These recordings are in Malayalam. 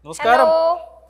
നമസ്കാരം ഹലോ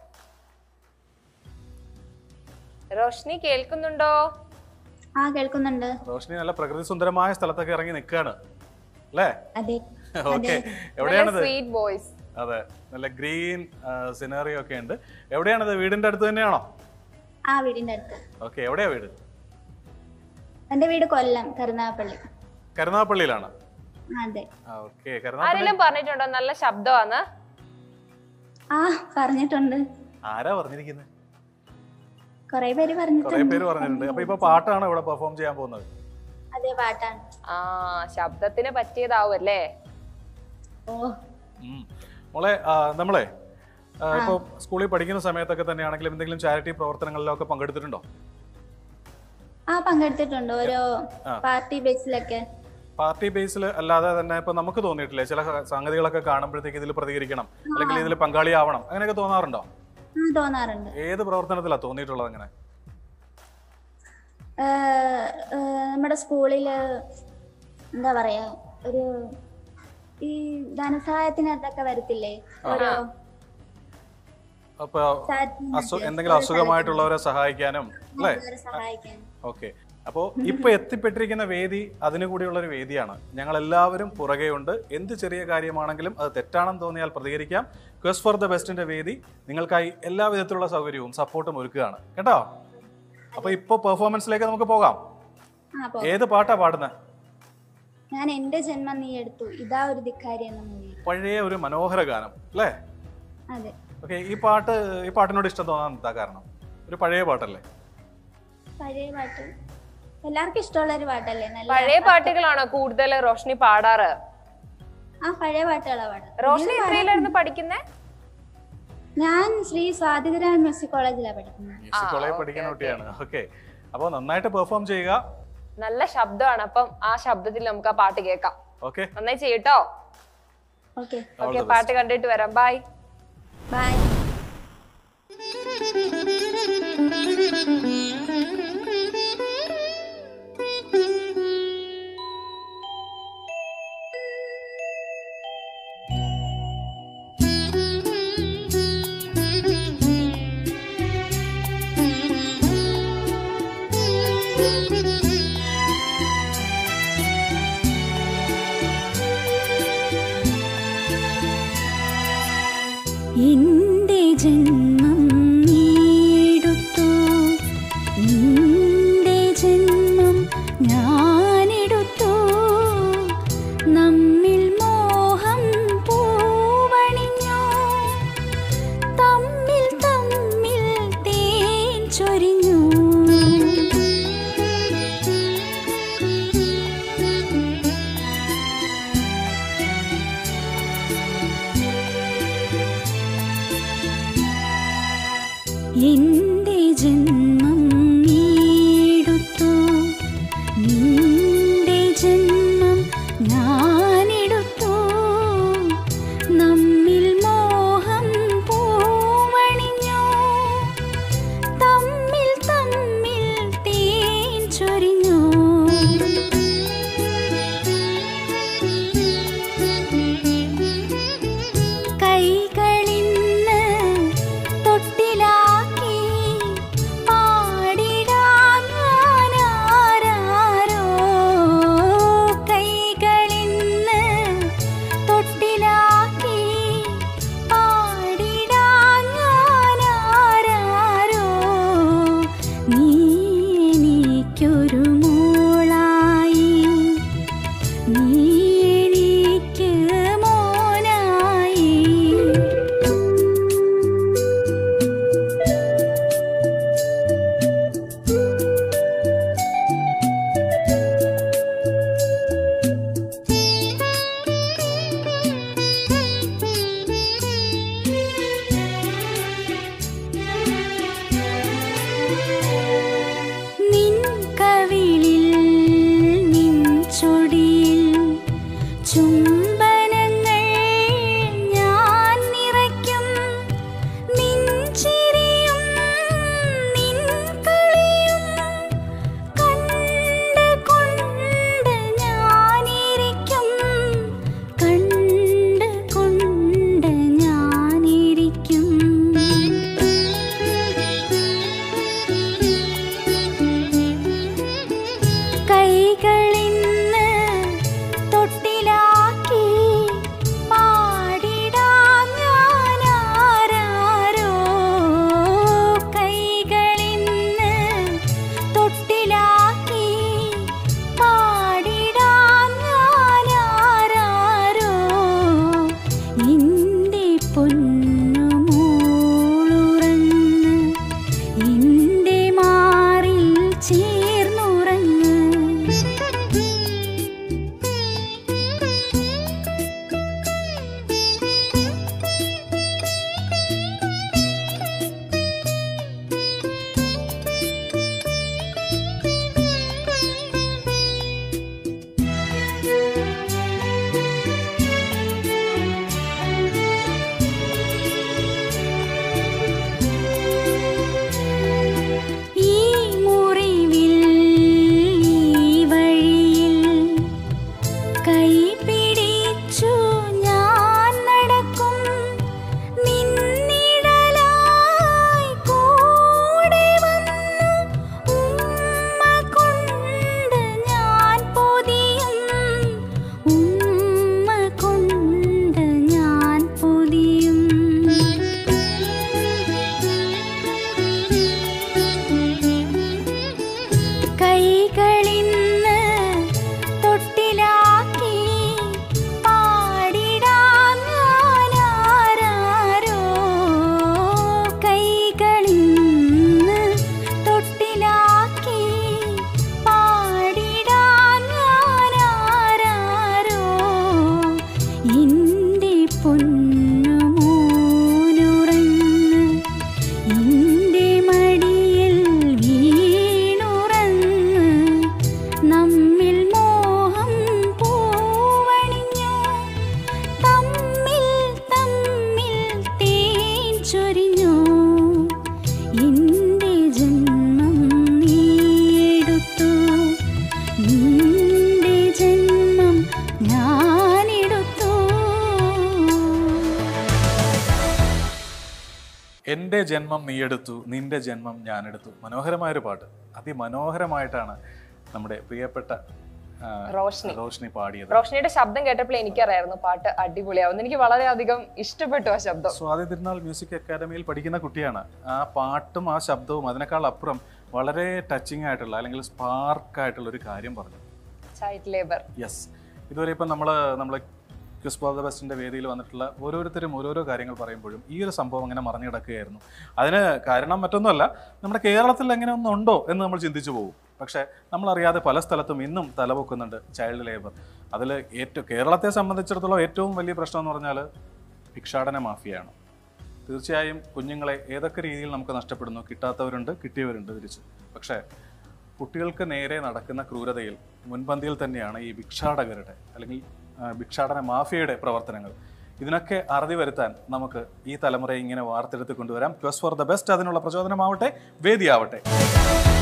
റോഷ്നി കേൾക്കുന്നുണ്ടോ ആ കേൾക്കുന്നുണ്ട് റോഷിനി നല്ല പ്രകൃതി സുന്ദരമായ സ്ഥലത്തൊക്കെ ഇറങ്ങി നിൽക്കുകയാണ് അല്ലേ അതെ ഓക്കെ നല്ല എവിടെയാണിത് സ്വീറ്റ് വോയിസ് അതെ നല്ല ഗ്രീൻ സിനറിയോ ഒക്കെ ഉണ്ട് എവിടെയാണിത് വീടിന്റെ അടുത്ത് തന്നെയാണോ ആ വീടിന്റെ അടുത്ത് ഓക്കെ എവിടെയാ വീട് എന്റെ വീട് കൊല്ലം കരുനാഗപ്പള്ളി കരുനാഗപ്പള്ളിയിലാണ് ആ, അതെ ഓക്കെ കരുനാഗപ്പള്ളി ആരെങ്കിലും പറഞ്ഞിട്ടുണ്ടോ നല്ല ശബ്ദമാണ് ആ പറഞ്ഞിട്ടുണ്ട് ആരാ പറഞ്ഞിരിക്കുന്നത് കൊറേ പേര് കുറെ പറഞ്ഞിട്ടുണ്ട് പേര് പറഞ്ഞിട്ടുണ്ട് അപ്പൊ ഇപ്പൊ പാട്ടാണ് ഇവിടെ പെർഫോം ചെയ്യാൻ പോകുന്നത് അതെ പാട്ടാണ് ആ ശബ്ദത്തിന് പറ്റിയതാവും അല്ലേ ഓ ഉം. മോളെ ആ, നമ്മളെ ആ, ഇപ്പൊ സ്കൂളിൽ പഠിക്കുന്ന സമയത്തൊക്കെ തന്നെയാണെങ്കിലും എന്തെങ്കിലും ചാരിറ്റി പ്രവർത്തനങ്ങളിലൊക്കെ പങ്കെടുത്തിട്ടുണ്ടോ ആ പങ്കെടുത്തിട്ടുണ്ട് ഓരോ ആ. പാർട്ടി ബേസിലൊക്കെ പാർട്ടി ബേസിൽ അല്ലാതെ തന്നെ ഇപ്പൊ നമുക്ക് തോന്നിയിട്ടില്ലേ ചില സംഗതികളൊക്കെ കാണുമ്പോഴത്തേക്ക് ഇതിൽ പ്രതികരിക്കണം അല്ലെങ്കിൽ ഇതിൽ പങ്കാളിയാവണം അങ്ങനെയൊക്കെ തോന്നാറുണ്ടോ ആ തോന്നാറുണ്ട് ഏത് പ്രവർത്തനത്തിലാ തോന്നിയിട്ടുള്ളത് അങ്ങനെ ഏ, ഏ, നമ്മുടെ സ്കൂളില് എന്താ പറയാ ഒരു ഈ ധനസഹായത്തിനകത്തൊക്കെ വരത്തില്ലേ ഓരോ അപ്പൊ charity അസു മറ്റേ എന്തെങ്കിലും അസുഖമായിട്ടുള്ളവരെ സഹായിക്കാനും അല്ലേ ആൾക്കാരെ സഹായിക്കാൻ ഓക്കെ അപ്പോൾ ഇപ്പൊ എത്തിപ്പെട്ടിരിക്കുന്ന വേദി അതിനു കൂടിയുള്ള ഒരു വേദിയാണ് ഞങ്ങൾ എല്ലാവരും പുറകെയുണ്ട് എന്ത് ചെറിയ കാര്യമാണെങ്കിലും അത് തെറ്റാണെന്ന് തോന്നിയാൽ പ്രതികരിക്കാം ക്വസ്റ്റ് ഫോർ ദ ബെസ്റ്റിന്റെ വേദി നിങ്ങൾക്കായി എല്ലാ വിധത്തിലുള്ള സൗകര്യവും സപ്പോർട്ടും ഒരുക്കുകയാണ് കേട്ടോ അപ്പൊ ഇപ്പൊ പെർഫോമൻസിലേക്ക് നമുക്ക് പോകാം ആ പോ ഏത് പാട്ടാ പാടുന്നത് ഞാൻ എന്റെ ജന്മം നീ എടുത്തു ഇതാ ഒരു ധിക്കാരി എന്ന മൂവി പഴയ ഒരു മനോഹര ഗാനം അല്ലേ അതെ ഓക്കെ ഈ പാട്ട് ഈ പാട്ടിനോട് ഇഷ്ടം തോന്നാൻ എന്താ കാരണം ഒരു പഴയ പാട്ടല്ലേ പഴയ പാട്ട് എല്ലാവർക്കും ഇഷ്ടമുള്ള ഒരു പാട്ടല്ലേ നല്ല പഴയ പാട്ടുകളാണോ കൂടുതൽ റോഷ്നി പാടാറ് ആ പഴയ പാട്ടുകളാ പാടും റോഷ്നി എത്രയിലായിരുന്നു പഠിക്കുന്നേ ഞാൻ ശ്രീ സ്വാതികരാൻ മ്യൂസിക് കോളേജിലാണ് പഠിക്കുന്നത് മ്യൂസിക് കോളേജിൽ okay, പഠിക്കുന്ന okay. കുട്ടിയാണ് ഓക്കെ അപ്പോൾ നന്നായിട്ട് പെർഫോം ചെയ്യുക നല്ല ശബ്ദമാണ് അപ്പം ആ ശബ്ദത്തിൽ നമുക്ക് ആ പാട്ട് കേൾക്കാം ഓക്കെ നന്നായി ചെയ്യട്ടോ okay All okay the best. പാട്ട് കണ്ടിട്ട് വരാം ബൈ ബൈ എന്റെ ജന്മം നീടുത്തു നിന്റെ ജന്മം ഞാനെടുത്തു നമ്മിൽ മോഹം പൂവണിഞ്ഞു തമ്മിൽ തമ്മിൽ തേൻ ചൊരിഞ്ഞു എന്റെ ജന്മം നീടുത്തു നിന്റെ ജന്മം ഞാനെടുത്തു നമ്മിൽ മോഹം പൂവണിഞ്ഞു തമ്മിൽ തമ്മിൽ തേൻ ചൊരിഞ്ഞു കൈകളിന്ന് തൊട്ടിലാക്കി പാടിടാൻ ഞാനാരാരോ കൈകളിന്ന് തൊട്ടിലാക്കി പാടിടാൻ ഞാനാരാരോ നീ എനിക്കൊരു മോളായി നീ എനിക്ക് മോനായി നിൻ കവി കൈകളിന്ന് തൊട്ടിലാക്കി പാടിടാൻ ഞാനാരാരോ കൈകളിന്ന് തൊട്ടിലാക്കി പാടിടാൻ ഞാനാരാരോ ഇന്റെ പൊന്നുമോനുറങ്ങ് ഇന്റെ മടിയിൽ വീണുറങ്ങ് നമ്മിൽ മോഹം പൂവണിഞ്ഞു തമ്മിൽ തമ്മിൽ തേൻ ചൊരിഞ്ഞു എന്റെ ജന്മം നീയെടുത്തു നിന്റെ ജന്മം ഞാനെടുത്തു എൻ്റെ ജന്മം നീയെടുത്തു നിന്റെ ജന്മം ഞാനെടുത്തു മനോഹരമായൊരു പാട്ട് അതിമനോഹരമായിട്ടാണ് നമ്മുടെ പ്രിയപ്പെട്ട ആ, റോഷ്നി. റോഷ്നി പാടിയത് റോഷനിയുടെ ശബ്ദം കേട്ടപ്പോൾ എനിക്കറിയായിരുന്നു പാട്ട് അടിപൊളിയാവുന്നു എനിക്ക് വളരെയധികം ഇഷ്ടപ്പെട്ടു ആ ശബ്ദം സ്വാതി തിരുനാൾ മ്യൂസിക് അക്കാദമിയിൽ പഠിക്കുന്ന കുട്ടിയാണ് ആ പാട്ടും ആ ശബ്ദവും അതിനേക്കാൾ അപ്പുറം വളരെ ടച്ചിങ് ആയിട്ടുള്ള അല്ലെങ്കിൽ സ്പാർക്ക് ആയിട്ടുള്ള ഒരു കാര്യം പറഞ്ഞു ചൈൽഡ് ലേബർ യെസ് ഇതുവരെ ഇപ്പം നമ്മൾ നമ്മൾ ക്വിസ് ബോൾ ദ ബെസ്റ്റിൻ്റെ വേദിയിൽ വന്നിട്ടുള്ള ഓരോരുത്തരും ഓരോരോ കാര്യങ്ങൾ പറയുമ്പോഴും ഈ ഒരു സംഭവം അങ്ങനെ മറിഞ്ഞു കിടക്കുകയായിരുന്നു അതിന് കാരണം മറ്റൊന്നുമല്ല നമ്മുടെ കേരളത്തിൽ അങ്ങനെ ഒന്നും ഉണ്ടോ എന്ന് നമ്മൾ ചിന്തിച്ചു പോകും പക്ഷേ നമ്മളറിയാതെ പല സ്ഥലത്തും ഇന്നും തലപൊക്കുന്നുണ്ട് ചൈൽഡ് ലേബർ അതിൽ ഏറ്റവും കേരളത്തെ സംബന്ധിച്ചിടത്തോളം ഏറ്റവും വലിയ പ്രശ്നം എന്ന് പറഞ്ഞാൽ ഭിക്ഷാടന മാഫിയയാണ് തീർച്ചയായും കുഞ്ഞുങ്ങളെ ഏതൊക്കെ രീതിയിൽ നമുക്ക് നഷ്ടപ്പെടുന്നു കിട്ടാത്തവരുണ്ട് കിട്ടിയവരുണ്ട് തിരിച്ച് പക്ഷേ കുട്ടികൾക്ക് നേരെ നടക്കുന്ന ക്രൂരതയിൽ മുൻപന്തിയിൽ തന്നെയാണ് ഈ ഭിക്ഷാടകരുടെ അല്ലെങ്കിൽ ആ, ഭിക്ഷാടന മാഫിയയുടെ പ്രവർത്തനങ്ങൾ ഇതിനൊക്കെ അറുതി വരുത്താൻ നമുക്ക് ഈ തലമുറയെ ഇങ്ങനെ വാർത്തെടുത്ത് കൊണ്ടുവരാം ക്വസ് ഫോർ ദ ബെസ്റ്റ് അതിനുള്ള പ്രചോദനമാവട്ടെ വേദിയാവട്ടെ